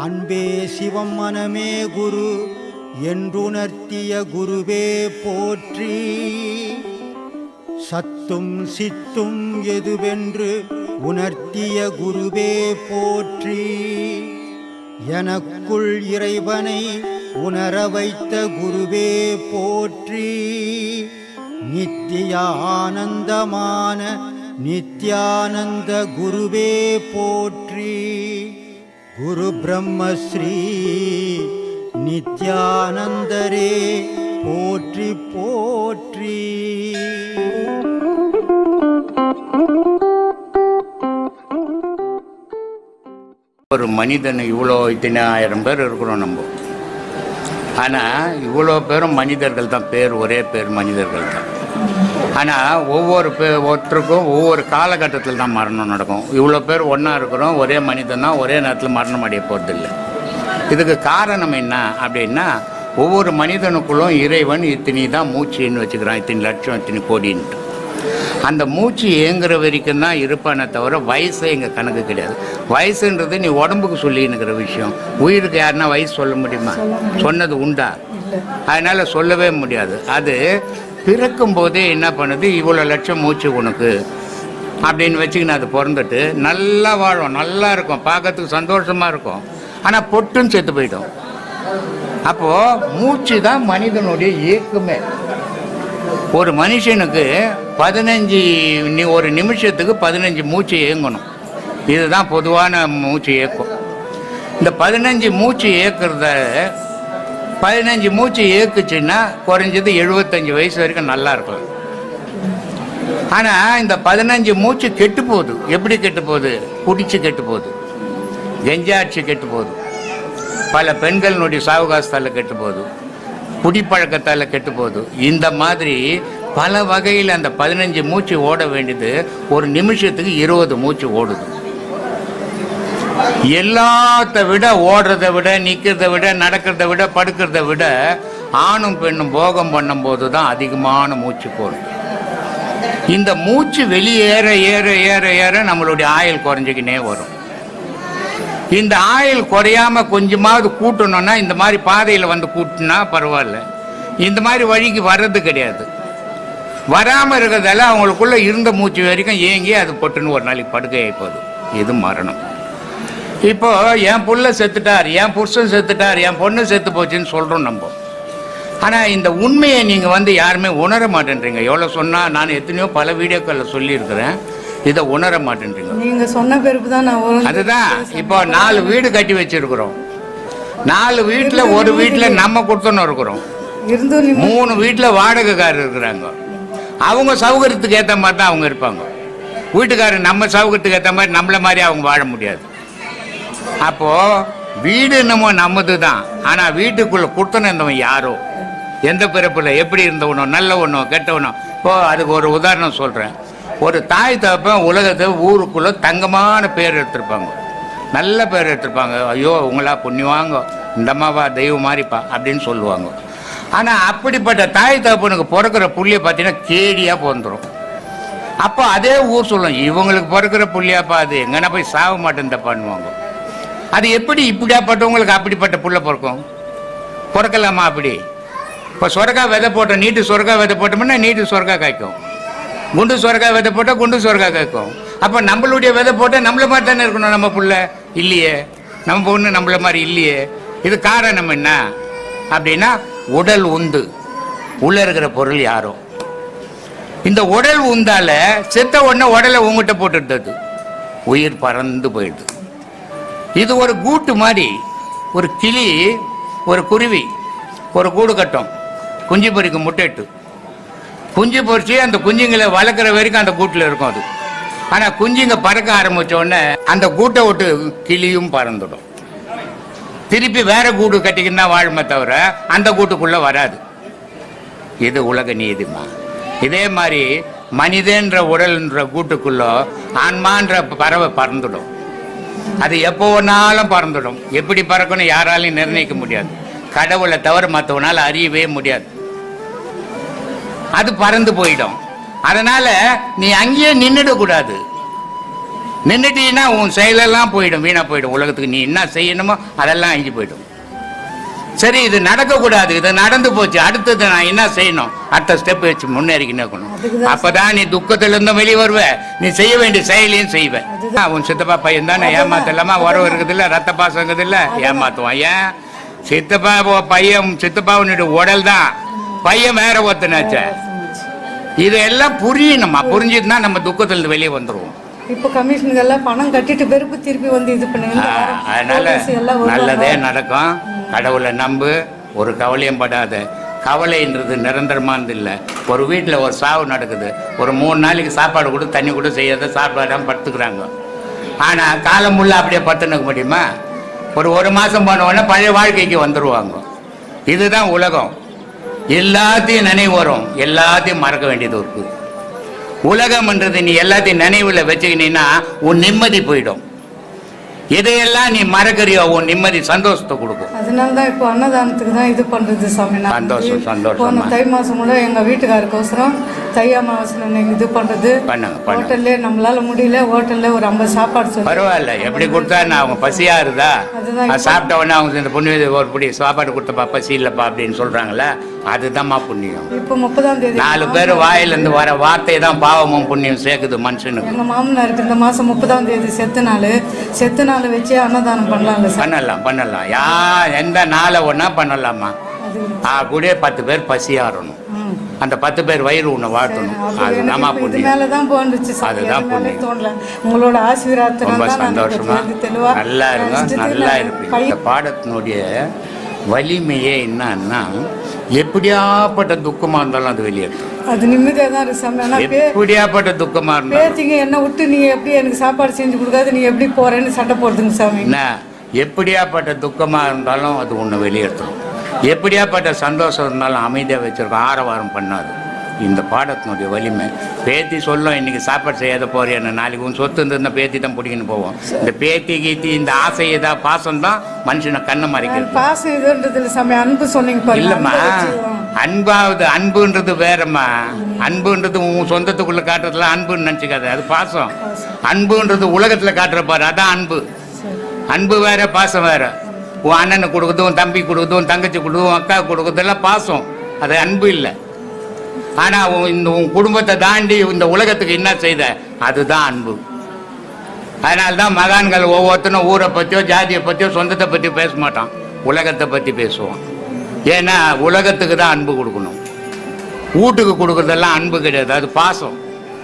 அன்பே சிவம் மனமே குரு என்றுணர்த்திய குருவே போற்றி சத்தும் சித்தும் எதுவென்று உணர்த்திய குருவே போற்றி எனக்குள் இறைவனை உணர வைத்த குருவே போற்றி நித்திய ஆனந்தமான நித்யானந்த குருவே போற்றி குரு பிரம்மஸ்ரீ நித்யானந்தரே போற்றி போற்றி ஒரு மனிதன் இவ்வளோ இத்தனை ஆயிரம் பேர் இருக்கிறோம் நம்ம ஆனால் இவ்வளோ பேரும் மனிதர்கள் தான் பேர் ஒரே பேர் மனிதர்கள் தான் ஆனால் ஒவ்வொரு பே ஒருத்தருக்கும் ஒவ்வொரு காலகட்டத்தில் தான் மரணம் நடக்கும் இவ்வளோ பேர் ஒன்றா இருக்கிறோம் ஒரே மனிதன் தான் ஒரே நேரத்தில் மரணம் அடைய போகிறதில்ல இதுக்கு காரணம் என்ன அப்படின்னா ஒவ்வொரு மனிதனுக்குள்ளும் இறைவன் இத்தனி தான் மூச்சுன்னு வச்சுக்கிறான் இத்தனை லட்சம் இத்தனை கோடின்ட்டு அந்த மூச்சு ஏங்குற வரைக்கும் தான் இருப்பானே தவிர வயசு எங்கள் கணக்கு கிடையாது வயசுன்றது நீ உடம்புக்கு சொல்லின்னுக்கிற விஷயம் உயிருக்கு யாருன்னா வயசு சொல்ல முடியுமா சொன்னது உண்டா அதனால் சொல்லவே முடியாது அது பிறக்கும் போதே என்ன பண்ணுது இவ்வளோ லட்சம் மூச்சு உனக்கு அப்படின்னு வச்சுக்கின்னு அது பிறந்துட்டு நல்லா வாழும் நல்லா இருக்கும் பார்க்கறதுக்கு சந்தோஷமாக இருக்கும் ஆனால் பொட்டுன்னு செத்து போயிடும் அப்போது மூச்சு தான் மனிதனுடைய இயக்கமே ஒரு மனுஷனுக்கு பதினஞ்சு நி- ஒரு நிமிஷத்துக்கு பதினஞ்சு மூச்சு இயங்கணும் இதுதான் பொதுவான மூச்சு இயக்கம் இந்த பதினஞ்சு மூச்சு இயக்கிறத பதினஞ்சு மூச்சு இயக்குச்சுன்னா குறைஞ்சது எழுபத்தஞ்சு வயசு வரைக்கும் நல்லா இருக்கும் ஆனால் இந்த பதினஞ்சு மூச்சு கெட்டு போகுது எப்படி கெட்டு போகுது குடிச்சு கெட்டு போகுது கெஞ்சாட்சி கெட்டு போகுது பல பெண்களினுடைய சாவகாசத்தால் கெட்டு போகுது குடிப்பழக்கத்தால் கெட்டு போகுது இந்த மாதிரி பல வகையில் அந்த பதினஞ்சு மூச்சு ஓட வேண்டியது ஒரு நிமிஷத்துக்கு இருபது மூச்சு ஓடுது எல்லாத்த விட ஓடுறதை விட நிற்கிறத விட நடக்கிறத விட படுக்கிறத விட ஆணும் பெண்ணும் போகம் பண்ணும்போது தான் அதிகமான மூச்சு போடும் இந்த மூச்சு வெளியேற ஏற ஏற ஏற நம்மளுடைய ஆயுள் குறைஞ்சிக்கினே வரும் இந்த ஆயுள் குறையாம கொஞ்சமாவது கூட்டணும்னா இந்த மாதிரி பாதையில் வந்து கூட்டினா பரவாயில்ல இந்த மாதிரி வழிக்கு வர்றது கிடையாது வராமல் இருக்கிறதால அவங்களுக்குள்ள இருந்த மூச்சு வரைக்கும் ஏங்கி அது பொட்டுன்னு ஒரு நாளைக்கு படுக்கை போகுது இது மரணம் இப்போ என் புள்ள செத்துட்டார் என் புருஷன் செத்துட்டார் என் பொண்ணு செத்து போச்சுன்னு சொல்கிறோம் நம்ம ஆனால் இந்த உண்மையை நீங்கள் வந்து யாருமே உணர மாட்டேன்றீங்க எவ்வளோ சொன்னால் நான் எத்தனையோ பல வீடியோக்களில் சொல்லியிருக்கிறேன் இதை உணர மாட்டேன்றீங்க நீங்க சொன்ன பிறகு தான் நான் உணர்ந்து அதுதான் இப்போ நாலு வீடு கட்டி வச்சிருக்கிறோம் நாலு வீட்டில் ஒரு வீட்டில் நம்ம கொடுத்தோன்னு இருக்கிறோம் இருந்தும் நீ- மூணு வீட்டில் வாடகைக்காரர் இருக்கிறாங்க அவங்க சௌகரியத்துக்கு ஏற்ற மாதிரி தான் அவங்க இருப்பாங்க வீட்டுக்காரர் நம்ம சௌகரியத்துக்கு ஏற்ற மாதிரி நம்மள மாதிரி அவங்க வாழ முடியாது அப்போ வீடு என்னமோ நம்மது தான் ஆனால் வீட்டுக்குள்ள கொடுத்தன இருந்தவன் யாரோ எந்த பிறப்புல எப்படி இருந்தவனோ நல்லவனோ கெட்டவனோ இப்போ அதுக்கு ஒரு உதாரணம் சொல்கிறேன் ஒரு தாய் தகப்பன் உலகத்தை ஊருக்குள்ள தங்கமான பேர் எடுத்திருப்பாங்க நல்ல பேர் எடுத்திருப்பாங்க ஐயோ உங்களா புண்ணியவாங்க இந்த அம்மாவா தெய்வம் மாதிரிப்பா அப்படின்னு சொல்லுவாங்க ஆனால் அப்படிப்பட்ட தாய் தகப்பனுக்கு பிறக்கிற புள்ளிய பார்த்தீங்கன்னா கேடியாக பிறந்துரும் அப்போ அதே ஊர் சொல்லும் இவங்களுக்கு பிறக்கிற புள்ளியாப்பா அது எங்கன்னா போய் சாக மாட்டேன் பண்ணுவாங்க அது எப்படி இப்படியாப்பட்டவங்களுக்கு அப்படிப்பட்ட புள்ள பிறக்கும் பிறக்கலாமா அப்படி இப்போ சொரக்கா விதை போட்ட நீட்டு சொரக்கா விதை போட்டோம்னா நீட்டு சொரக்கா காய்க்கும் குண்டு சொரக்கா விதை போட்டால் குண்டு சொரக்கா காய்க்கும் அப்போ நம்மளுடைய விதை போட்டால் நம்மள மாதிரி தானே இருக்கணும் நம்ம புள்ள இல்லையே நம்ம பொண்ணு நம்மள மாதிரி இல்லையே இது காரணம் என்ன அப்படின்னா உடல் உந்து உள்ள இருக்கிற பொருள் யாரோ இந்த உடல் உந்தால செத்த உடனே உடலை உங்ககிட்ட போட்டுடுது உயிர் பறந்து போயிடுது இது ஒரு கூட்டு மாதிரி ஒரு கிளி ஒரு குருவி ஒரு கூடு கட்டும் குஞ்சு பொறிக்கு முட்டைட்டு குஞ்சு பொறிச்சு அந்த குஞ்சுங்களை வளர்க்குற வரைக்கும் அந்த கூட்டில் இருக்கும் அது ஆனால் குஞ்சுங்க பறக்க ஆரம்பிச்ச உடனே அந்த கூட்டை விட்டு கிளியும் பறந்துடும் திருப்பி வேற கூடு கட்டிக்கின்னு தான் வாழுமே தவிர அந்த கூட்டுக்குள்ள வராது இது உலக நீதிமா இதே மாதிரி மனிதன்ற உடல்ன்ற கூட்டுக்குள்ள ஆன்மான்ற பறவை பறந்துடும் அது எப்போ வேணாலும் பறந்துடும் எப்படி பறக்கணும் யாராலையும் நிர்ணயிக்க முடியாது கடவுளை தவிர மற்றவனால அறியவே முடியாது அது பறந்து போயிடும் அதனால நீ அங்கேயே நின்றுடக்கூடாது நின்றுட்டீங்கன்னா உன் செயலெல்லாம் போயிடும் வீணா போயிடும் உலகத்துக்கு நீ என்ன செய்யணுமோ அதெல்லாம் அழிஞ்சு போயிடும் சரி இது நடக்கக்கூடாது இது நடந்து போச்சு அடுத்தது நான் என்ன செய்யணும் அடுத்த ஸ்டெப் வச்சு முன்னேறிக்கின்னு இருக்கணும் அதுக்குதான் அப்பதான் நீ துக்கத்துல இருந்து வெளியே வருவ நீ செய்ய வேண்டிய செயலையும் செய்வ ஆ, உன் சித்தப்பா பையன் தானே ஏமாத்தலாமா உறவு இருக்குது இல்ல ரத்த பாசம் இருக்குது இல்ல ஏமாத்துவான் ஏன் சித்தப்பா உன் பையன் சித்தப்பாவுடைய உடல் தான் பையன் வேற ஒருத்தனாச்சே இதெல்லாம் புரியணுமா புரிஞ்சுதுன்னா நம்ம துக்கத்துல இருந்து வெளியே வந்துருவோம் இப்போ கமிஷனுக்கு எல்லாம் பணம் கட்டிட்டு பிறப்பு திருப்பி வந்து இது பண்ணுங்க ஆ, அதனால எல்லாம் வருவாங்க. நல்லதே நடக்கும் கடவுளை நம்பு ஒரு கவலையும் படாத கவலைன்றது நிரந்தரமானது இல்லை ஒரு வீட்டில் ஒரு சாவு நடக்குது ஒரு மூணு நாளைக்கு சாப்பாடு கூட தண்ணி கூட செய்யாத சாப்பாடாம படுத்துக்கிறாங்க ஆனால் காலம் முள்ள அப்படியே படுத்துனுக்க முடியுமா ஒரு ஒரு மாதம் போன உடனே பழைய வாழ்க்கைக்கு வந்துடுவாங்க இதுதான் உலகம் எல்லாத்தையும் நினைவு வரும் எல்லாத்தையும் மறக்க வேண்டியது இருக்குது உலகம்ன்றது நீ எல்லாத்தையும் நினைவுல வச்சுக்கினீன்னா உன் நிம்மதி போயிடும் எதையெல்லாம் நீ மறக்கறியோ உன் நிம்மதி சந்தோஷத்தை கொடுக்கும் அதனால தான் இப்போ அன்னதானத்துக்கு தான் இது பண்றது சாமி நான் சந்தோஷம், வந்து சந்தோஷம். போன தை மாசம் கூட எங்க வீட்டுக்காருக்கோசரம் தை அமாவாசை அன்னைக்கு இது பண்றது பண்ணுங்க பண்ணுங்க ஹோட்டல்ல நம்மளால முடியல ஹோட்டல்ல ஒரு ஐம்பது சாப்பாடு சொல்லி பரவாயில்ல எப்படி கொடுத்தா நான் அவங்க பசியா இருந்தா அதுதான் அது சாப்பிட்ட உடனே அவங்க இந்த புண்ணிய ஒரு பிடி சாப்பாடு கொடுத்தப்பா பசி இல்லப்பா அப்படின்னு சொல்றாங்கல்ல அதுதான்மா புண்ணியம் இப்போ முப்பதாம் தேதி நாலு பேர் வாயிலிருந்து வர வார்த்தை தான் பாவமும் புண்ணியம் சேர்க்குது மனுஷனுக்கு எங்க மாமனாருக்கு இந்த மாசம் முப்பதாம் தேதி செத்த நாள் செத்த நாள் வச்சு அன்னதானம் பண்ணலாம்ல சார் பண்ணலாம் பண்ணலாம் யா எந்த நாளை ஒன்றா பண்ணலாமா அது ஆ கூட பத்து பேர் பசியாறணும் ம். அந்த பத்து பேர் வயிறு உன்னை வாழ்த்தணும் அப்ப அதுதாம்மா எனக்கு இப்ப இது புண்ணியம் மேலதான் போந்துச்சு சார் அதுதான் எது மேலே புண்ணியம். தோணல உங்களோட ஆசீர்வாதத்தினால ரொம்ப தான் நான் சந்தோஷமா இந்த தெளிவா நல்லா இருங்க இஷ்டத்துக்கு நல்லா நான் இருப்பீங்க கை- இந்த பாடத்தினுடைய வலிமையே என்னன்னா எப்படியாப்பட்ட துக்கமா இருந்தாலும் அது வெளியேற்றும் அது நிம்மதியா தான் இருக்கு சாமி ஆனா பே எப்படியாப்பட்ட துக்கமா இருந்தாலும் பேத்திங்க என்ன விட்டு நீ எப்படி எனக்கு சாப்பாடு செஞ்சு கொடுக்காது நீ எப்படி போறேன்னு சண்டை போடுதுங்க சாமி என்ன எப்படியாப்பட்ட துக்கமா இருந்தாலும் அது ஒன்று வெளியேற்றும் எப்படியாப்பட்ட சந்தோஷம் இருந்தாலும் அமைதியா வச்சிருக்கோம் ஆரவாரம் பண்ணாது இந்த பாடத்தினுடைய வலிமை பேத்தி சொல்லும் இன்னைக்கு சாப்பாடு செய்யாத போறியான நாளைக்கு உன் சொத்து இருந்த பேத்தி தான் பிடிக்கின்னு போவோம் இந்த பேத்தி கீத்தி இந்த ஆசை ஏதா பாசம் தான் மனுஷனை கண்ணை மறைக்கிறது பாசம் இதுன்றது இல்ல சாமி அன்பு சொன்னீங்க பாருங்க இல்லம்மா அன்பை வச்சு, அன்பாவது அன்புன்றது வேறம்மா அன்புன்றது உன் சொந்தத்துக்குள்ள காட்டுறதுல அன்புன்னு நினச்சிக்காத அது பாசம் அன்புன்றது உலகத்துல காட்டுற பாரு அதான் அன்பு சரி. அன்பு வேற பாசம் வேற உன் அண்ணனுக்கு கொடுக்குறது உன் தம்பி கொடுக்குறது உன் தங்கச்சி கொடுக்குறது உன் அக்கா கொடுக்குறதெல்லாம் பாசம் அது அன்பு இல்லை ஆனா உன் இந்த உன் குடும்பத்தை தாண்டி இந்த உலகத்துக்கு என்ன செய்த அதுதான் அன்பு அதனால தான் மகான்கள் ஒவ்வொருத்தனும் ஊரை பற்றியோ ஜாதியை பற்றியோ சொந்தத்தை பற்றி பேச மாட்டான் உலகத்தை பற்றி பேசுவான் ஏன்னா உலகத்துக்கு தான் அன்பு கொடுக்கணும் வீட்டுக்கு கொடுக்கறதெல்லாம் அன்பு கிடையாது அது பாசம்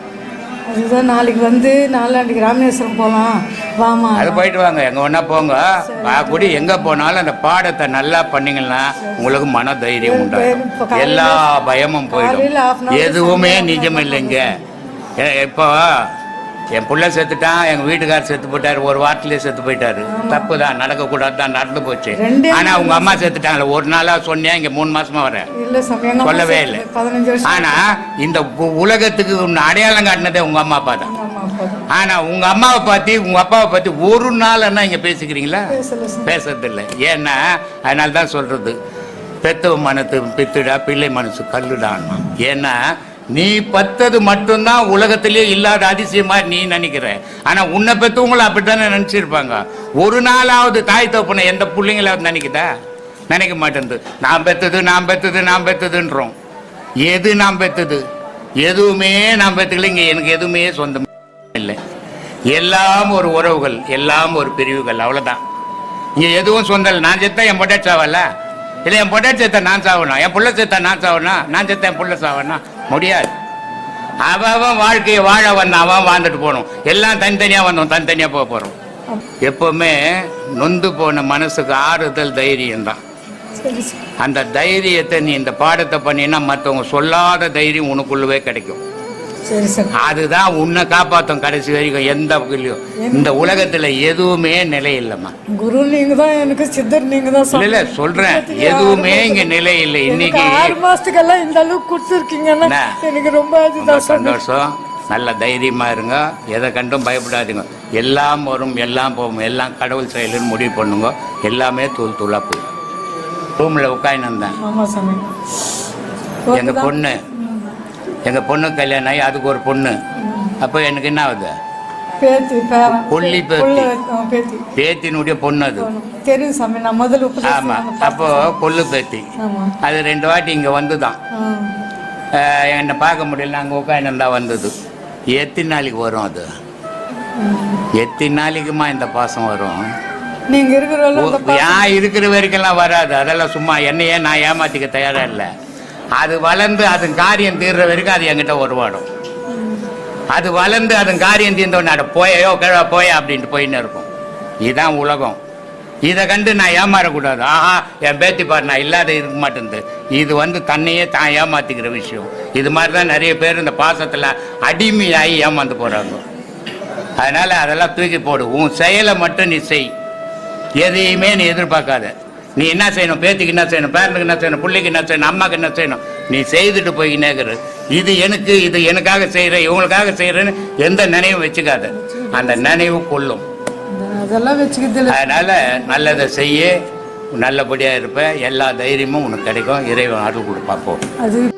அதுதான் நாளைக்கு வந்து நாளாண்டிக்கு ராமேஸ்வரம் போலாம் வாமா அது போயிட்டு வாங்க எங்க வேணா போங்க கூடி எங்க போனாலும் அந்த பாடத்தை நல்லா பண்ணீங்கன்னா உங்களுக்கு மன தைரியம் உண்டாகும் இப்ப காலையில- எல்லா பயமும் காலையில half an போயிடும் hour எதுவுமே சாயங்காலம் நிஜம் இல்லைங்க எ- இப்போ என் புள்ள செத்துட்டான் எங்க வீட்டுக்காரர் செத்து போயிட்டாரு ஒரு வாரத்திலேயே செத்து போயிட்டாரு தப்பு தான் நடக்கக்கூடாது தான் நடந்து போச்சு ரெண்டே ஆனா உங்க அம்மா செத்துட்டாங்களே ஒரு நாளா சொன்னியா இங்க மூணு மாசமா வரேன் இல்ல சாமி எங்க அம்மா சொல்லவே சேர்த்து இல்லை பதினஞ்சு வருஷம் ஆனா இந்த உ- உலகத்துக்கு உன்னை அடையாளம் காட்டினதே உங்க அம்மா அப்பா தான் ஆமா, அப்பா. ஆனா உங்க அம்மாவை பத்தி உங்க அப்பாவை பத்தி ஒரு நாள் என்ன இங்க பேசிக்கிறீங்களா பேசல சார் பேசுறது இல்லை ஏன்னா அதனால தான் சொல்றது பெத்தவ மனத்து பித்துடா பிள்ளை மனசு கல்லுடான்னா ஏன்னா நீ பத்தது மட்டும்தான் உலகத்திலேயே இல்லாத அதிசயமா நீ நினைக்கிற ஆனா உன்னை பெத்தவங்களும் அப்படித்தானே நினைச்சிருப்பாங்க ஒரு நாளாவது தாய் தப்புன எந்த பிள்ளைங்களாவது நினைக்குதா நினைக்க மாட்டேங்குது நான் பெத்தது நான் பெத்தது நான் பெத்ததுன்றோம் எது நான் பெத்தது எதுவுமே நான் பெத்துக்கல இங்க எனக்கு எதுவுமே சொந்தம் இல்லை எல்லாம் ஒரு உறவுகள் எல்லாம் ஒரு பிரிவுகள் அவ்வளவுதான் இங்க எதுவும் சொந்தம் இல்லை நான் செத்தா என் பொட்டாட் சாவல இல்லை என் பொட்டாட் செத்தா நான் சாவணும் என் புள்ள செத்தா நான் சாவணும் நான் செத்தா என் புள்ள சாவணும் முடியாது அவன் அவன் வாழ்க்கையை வாழ வந்தான் அவன் வாழ்ந்துட்டு போகணும் எல்லாம் தனித்தனியா வந்தோம் தனித்தனியா போக போறோம் எப்பவுமே நொந்து போன மனசுக்கு ஆறுதல் தைரியம் தான் சரி சார் அந்த தைரியத்தை நீ இந்த பாடத்தை பண்ணினா மற்றவங்க சொல்லாத தைரியம் உனக்குள்ளவே கிடைக்கும் சரி சார் அதுதான் உன்னை காப்பாற்றும் கடைசி வரைக்கும் எந்த வகையிலையும் இந்த உலகத்துல எதுவுமே நிலை இல்லைம்மா குரு நீங்க தான் எனக்கு சித்தர் நீங்க தான் இல்ல சாமி. இல்ல சொல்றேன் எதுவுமே இங்க நிலை இல்லை எனக்கு இன்னைக்கு ஆறு மாசத்துக்கெல்லாம் இந்த அளவுக்கு கொடுத்துருக்கீங்கன்னா என்ன? எனக்கு ரொம்ப ரொம்ப இதுதான் சாமி. சந்தோஷம் நல்ல தைரியமா இருங்க எதை கண்டும் பயப்படாதீங்க எல்லாம் வரும் எல்லாம் போகும் எல்லாம் கடவுள் செயலுன்னு முடிவு பண்ணுங்க எல்லாமே தூள் தூளா போயிடும் ரூம்ல உட்காந்துருந்தேன் ஆமா சாமி எங்க பொண்ணு எங்க பொண்ணு கல்யாணம் ஆகி அதுக்கு ஒரு பொண்ணு அப்போ எனக்கு என்ன ஆகுது பேத்தி பேரன் கொல்லி பேத்தி. கொள்ளு, ஆ, பேத்தி பேத்தினுடைய பொண்ணு அது தெரியும் சாமி நான் முதல்ல உபதேசம் ஆமா பண்ண அப்போ கொள்ளு பேத்தி ஆமா அது ரெண்டு வாட்டி இங்க வந்துதான் ஆ. அஹ் என்னை பார்க்க முடியல அங்கே உட்காந்து வந்தது எத்தனை நாளைக்கு வரும் அது எத்தனை நாளைக்குமா இந்த பாசம் வரும் நீங்க இருக்கிற அந்த ஓ, நான் இருக்கிற வரைக்கும்லாம் வராது அதெல்லாம் சும்மா என்னையே நான் ஏமாத்திக்க தயாரா இல்லை அது வளர்ந்து அதன் காரியம் தீர்ற வரைக்கும் அது என்கிட்ட உருவாடும் அது வளர்ந்து அதன் காரியம் தீர்ந்தோடனே அட போயோ கிழ போயா அப்படின்ட்டு போயின்னு இருக்கும் இதுதான் உலகம் இதை கண்டு நான் ஏமாறக்கூடாது ஆஹா என் பேத்தி பாரு நான் இல்லாத இருக்க மாட்டேங்குது இது வந்து தன்னையே தான் ஏமாத்திக்கிற விஷயம் இது மாதிரி தான் நிறைய பேர் இந்த பாசத்தில் அடிமையாகி ஏமாந்து போகிறாங்க அதனால அதெல்லாம் தூக்கி போடு உன் செயலை மட்டும் நீ செய் எதையுமே நீ எதிர்பார்க்காத நீ என்ன செய்யணும் பேத்திக்கு என்ன செய்யணும் பேரனுக்கு என்ன செய்யணும் பிள்ளைக்கு என்ன செய்யணும் அம்மாக்கு என்ன செய்யணும் நீ செய்துட்டு போய் நேக்குற இது எனக்கு இது எனக்காக செய்கிறேன் இவங்களுக்காக செய்கிறேன்னு எந்த நினைவும் வச்சுக்காத அந்த நினைவு கொள்ளும் அதெல்லாம் வச்சுக்கிறது இல்ல அதனால நல்லதை செய்ய நல்லபடியாக இருப்ப எல்லா தைரியமும் உனக்கு கிடைக்கும் இறைவன் அருள் கொடுப்பாப்போ அது